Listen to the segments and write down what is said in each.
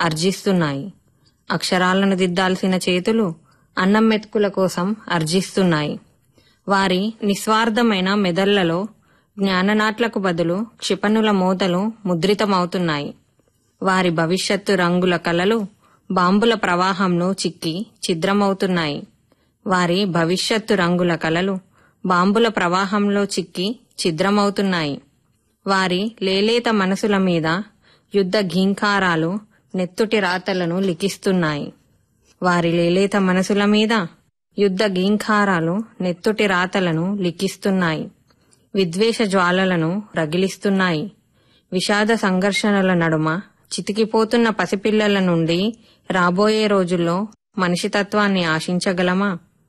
అర్జిస్తున్నాయి అక్షరాలను దిద్దాల్సిన చేతులు అన్నం మెతుకుల కోసం అర్జిస్తున్నాయి వారి నిస్వార్థమైన మెదళ్లలో జ్ఞాననాట్లకు బదులు క్షిపణుల మోతలు ముద్రితమవుతున్నాయి వారి భవిష్యత్తు రంగుల కలలు బాంబుల ప్రవాహంలో చిక్కి ఛిద్రమవుతున్నాయి వారి భవిష్యత్తు రంగుల కలలు బాంబుల ప్రవాహంలో చిక్కి ఛిద్రమవుతున్నాయి వారి లేలేత మనసుల మీద యుద్ధ ఘీంకారాలు నెత్తుటి రాతలను లిఖిస్తున్నాయి వారి లేలేత మనసుల మీద యుద్ధ గీంకారాలు నెత్తుటి రాతలను లిఖిస్తున్నాయి విద్వేష జ్వాలలను రగిలిస్తున్నాయి విషాద సంఘర్షణల నడుమ చితికిపోతున్న పసిపిల్లల నుండి రాబోయే రోజుల్లో మనిషితత్వాన్ని ఆశించగలమా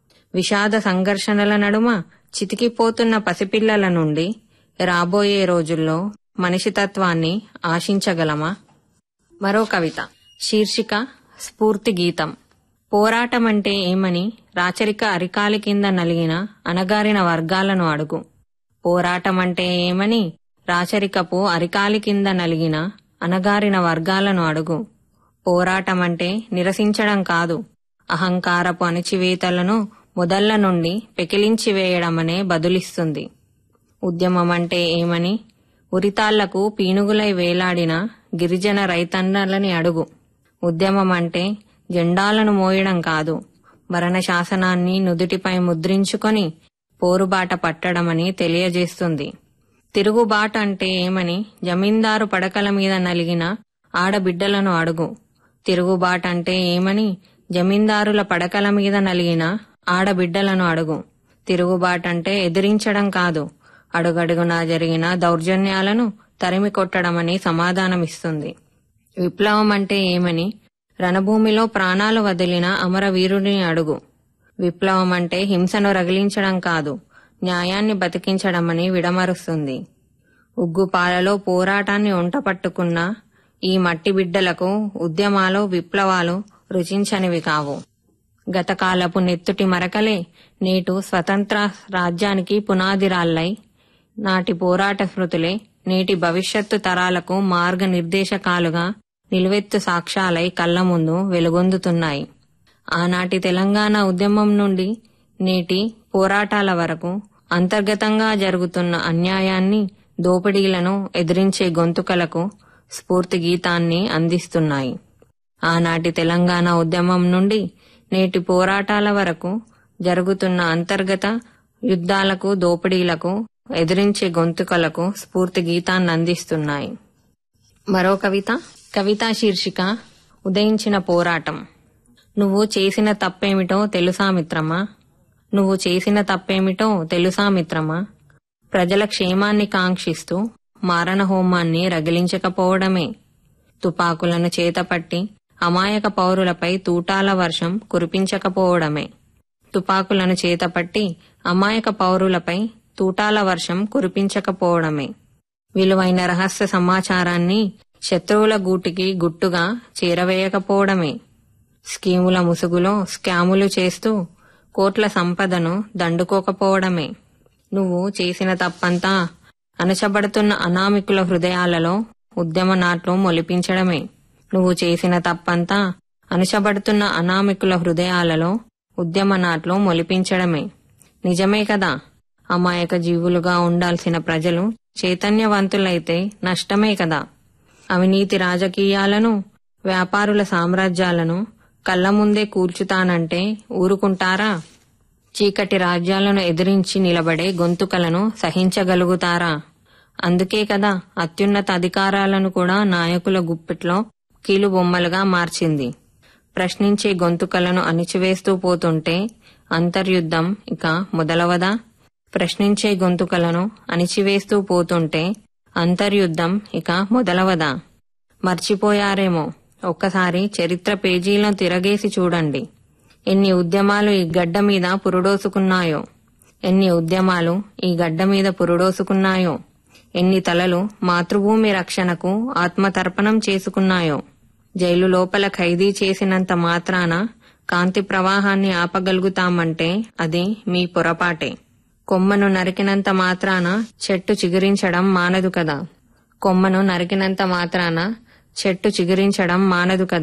విషాద సంఘర్షణల నడుమ చితికిపోతున్న పసిపిల్లల నుండి రాబోయే రోజుల్లో మనిషితత్వాన్ని ఆశించగలమా మరో కవిత శీర్షిక స్ఫూర్తి గీతం పోరాటం అంటే ఏమని రాచరిక అరికాలి కింద నలిగిన అణగారిన వర్గాలను అడుగు పోరాటం అంటే ఏమని రాచరికపు అరికాలి కింద నలిగిన అణగారిన వర్గాలను అడుగు పోరాటం అంటే నిరసించడం కాదు అహంకారపు అణిచివేతలను మొదళ్ల నుండి పెకిలించి వేయడమనే బదులిస్తుంది ఉద్యమం అంటే ఏమని ఉరితాళ్లకు పీనుగులై వేలాడిన గిరిజన రైతన్నలని అడుగు ఉద్యమం అంటే జెండాలను మోయడం కాదు మరణ శాసనాన్ని నుదుటిపై ముద్రించుకొని పోరుబాట పట్టడమని తెలియజేస్తుంది తిరుగుబాట అంటే ఏమని జమీందారు పడకల మీద నలిగిన ఆడబిడ్డలను అడుగు తిరుగుబాట అంటే ఏమని జమీందారుల పడకల మీద నలిగిన ఆడబిడ్డలను అడుగు తిరుగుబాటంటే ఎదిరించడం కాదు అడుగడుగునా జరిగిన దౌర్జన్యాలను తరిమి కొట్టడమని సమాధానమిస్తుంది విప్లవం అంటే ఏమని రణభూమిలో ప్రాణాలు వదిలిన అమరవీరుడిని అడుగు విప్లవం అంటే హింసను రగిలించడం కాదు న్యాయాన్ని బతికించడమని విడమరుస్తుంది ఉగ్గుపాలలో పోరాటాన్ని ఒంటపట్టుకున్న ఈ మట్టి బిడ్డలకు ఉద్యమాలు విప్లవాలు రుచించనివి కావు గతకాలపు నెత్తుటి మరకలే నేటు స్వతంత్ర రాజ్యానికి పునాదిరాళ్ళై నాటి పోరాట స్మృతులే నేటి భవిష్యత్తు తరాలకు మార్గనిర్దేశకాలుగా నిలువెత్తు సాక్ష్యాలై కళ్ల ముందు వెలుగొందుతున్నాయి ఆనాటి తెలంగాణ ఉద్యమం నుండి నేటి పోరాటాల వరకు అంతర్గతంగా జరుగుతున్న అన్యాయాన్ని దోపిడీలను ఎదిరించే గొంతుకలకు స్ఫూర్తి గీతాన్ని అందిస్తున్నాయి ఆనాటి తెలంగాణ ఉద్యమం నుండి నేటి పోరాటాల వరకు జరుగుతున్న అంతర్గత యుద్ధాలకు దోపిడీలకు ఎదిరించే గొంతుకలకు స్ఫూర్తి గీతాన్ని అందిస్తున్నాయి మరో కవిత కవితా శీర్షిక ఉదయించిన పోరాటం నువ్వు చేసిన తప్పేమిటో తెలుసా మిత్రమా నువ్వు చేసిన తప్పేమిటో తెలుసా మిత్రమా ప్రజల క్షేమాన్ని కాంక్షిస్తూ మారణ హోమాన్ని రగిలించకపోవడమే తుపాకులను చేతపట్టి అమాయక పౌరులపై తూటాల వర్షం కురిపించకపోవడమే తుపాకులను చేతపట్టి అమాయక పౌరులపై తూటాల వర్షం కురిపించకపోవడమే విలువైన రహస్య సమాచారాన్ని శత్రువుల గూటికి గుట్టుగా చేరవేయకపోవడమే స్కీముల ముసుగులో స్కాములు చేస్తూ కోట్ల సంపదను దండుకోకపోవడమే నువ్వు చేసిన తప్పంతా అణచబడుతున్న అనామికుల హృదయాలలో ఉద్యమ నాట్లు మొలిపించడమే నువ్వు చేసిన తప్పంతా అణచబడుతున్న అనామికుల హృదయాలలో ఉద్యమ నాట్లు మొలిపించడమే నిజమే కదా అమాయక జీవులుగా ఉండాల్సిన ప్రజలు చైతన్యవంతులైతే నష్టమే కదా అవినీతి రాజకీయాలను వ్యాపారుల సామ్రాజ్యాలను కళ్ల ముందే కూల్చుతానంటే ఊరుకుంటారా చీకటి రాజ్యాలను ఎదిరించి నిలబడే గొంతుకలను సహించగలుగుతారా అందుకే కదా అత్యున్నత అధికారాలను కూడా నాయకుల గుప్పిట్లో కీలుబొమ్మలుగా మార్చింది ప్రశ్నించే గొంతుకలను అణిచివేస్తూ పోతుంటే అంతర్యుద్ధం ఇక మొదలవదా ప్రశ్నించే గొంతుకలను అణిచివేస్తూ పోతుంటే అంతర్యుద్ధం ఇక మొదలవదా మర్చిపోయారేమో ఒక్కసారి చరిత్ర పేజీలను తిరగేసి చూడండి ఎన్ని ఉద్యమాలు ఈ గడ్డ మీద పురుడోసుకున్నాయో ఎన్ని ఉద్యమాలు ఈ గడ్డ మీద పురుడోసుకున్నాయో ఎన్ని తలలు మాతృభూమి రక్షణకు ఆత్మతర్పణం చేసుకున్నాయో జైలు లోపల ఖైదీ చేసినంత మాత్రాన కాంతి ప్రవాహాన్ని ఆపగలుగుతామంటే అది మీ పొరపాటే కొమ్మను నరికినంత మాత్రాన చెట్టు చిగురించడం మానదు కదా కొమ్మను నరికినంత మాత్రాన చెట్టు చిగురించడం మానదు కదా